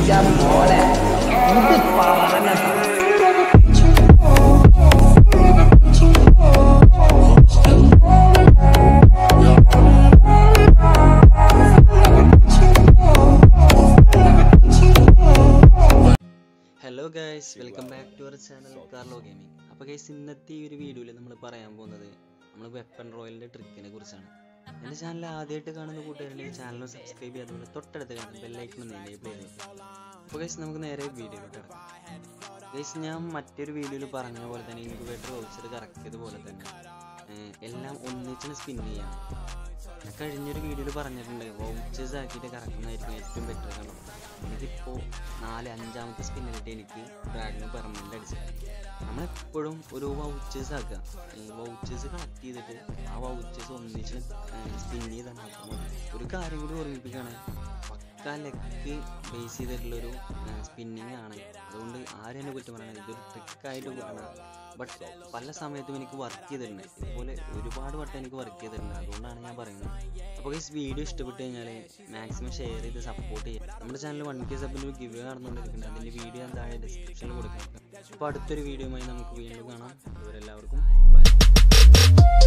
ഇന്റെ മോളെ ഇത് പറഞ്ഞ hello guys welcome back to our channel Carlo gaming അപ്പോൾ ഗൈസ് ഇന്നത്തെ ഈ ഒരു വീഡിയോയിൽ നമ്മൾ പറയാൻ പോകുന്നത് നമ്മൾ വെപ്പൺ റോയലിൻ്റെ ട്രിക്കിനെ കുറിച്ചാണ് എൻ്റെ ചാനൽ ആദ്യമായിട്ട് കാണുന്ന കൂട്ടുകാരുണ്ടെങ്കിൽ ചാനൽ സബ്സ്ക്രൈബ് ചെയ്യാതെ തൊട്ടടുത്ത് കാണും ബെല്ലൈക്കൺ ഒന്ന് എനേബിൾ ചെയ്ത് അപ്പോൾ ഗൈസ് നമുക്ക് നേരെ വീഡിയോയിലോട്ട് കിടക്കാം ഗൈസ് ഞാൻ മറ്റൊരു വീഡിയോയിൽ പറഞ്ഞ പോലെ തന്നെ ഇൻക്യുബേറ്റർ വൗച്ചർ കറക്കിയതുപോലെ തന്നെ ഏർ എല്ലാം ഒന്നിച്ചാണ് സ്പിൻ ചെയ്യാം ഞാൻ കഴിഞ്ഞൊരു വീഡിയോയിൽ പറഞ്ഞിട്ടുണ്ട് വൗച്ചേഴ്സ് ആക്കിയിട്ട് കറക്കുന്നതായിരിക്കും ഏറ്റവും ബെറ്റർ കാരണം ഇതിപ്പോൾ നാല് അഞ്ചാമത്തെ സ്പിന്നിലിട്ട് എനിക്ക് ഡ്രാഗന് പെർമനൻ്റ് അടിച്ചത് നമ്മളെപ്പോഴും ഒരു വൗച്ചേഴ്സ് ആക്കുക ഈ വൗച്ചേഴ്സ് കളക്ട് ചെയ്തിട്ട് ആ വൗച്ചേഴ്സ് ഒന്നിച്ച് സ്പിൻ ചെയ്താൽ മാത്രം മതി ഒരു കാര്യം കൂടി ഓർമ്മിപ്പിക്കുകയാണ് പക്ക ലെക്ക് ബേസ് ചെയ്തിട്ടുള്ളൊരു സ്പിന്നിങ് ആണ് അതുകൊണ്ട് ആരും എന്നെ കുറ്റം പറയണം ഇതൊരു ട്രിക്കായിട്ട് കൂട്ടണം ബട്ട് പല സമയത്തും എനിക്ക് വർക്ക് ചെയ്തിട്ടുണ്ട് ഇതുപോലെ ഒരുപാട് വട്ടം എനിക്ക് വർക്ക് ചെയ്തിട്ടുണ്ട് അതുകൊണ്ടാണ് ഞാൻ പറയുന്നത് അപ്പോൾ ഈ വീഡിയോ ഇഷ്ടപ്പെട്ട് കഴിഞ്ഞാൽ മാക്സിമം ഷെയർ ചെയ്ത് സപ്പോർട്ട് ചെയ്യുക നമ്മുടെ ചാനൽ വൺ കെ സബിൻ്റെ ഒരു ഗിവ് നടന്നുകൊണ്ടിരിക്കുന്നുണ്ട് അതിൻ്റെ വീഡിയോ ഞാൻ താഴെ ഡിസ്ക്രിപ്ഷനിൽ കൊടുക്കാം അപ്പോൾ അടുത്തൊരു വീഡിയോയുമായി നമുക്ക് വീണ്ടും കാണാം അതുവരെ എല്ലാവർക്കും ബൈ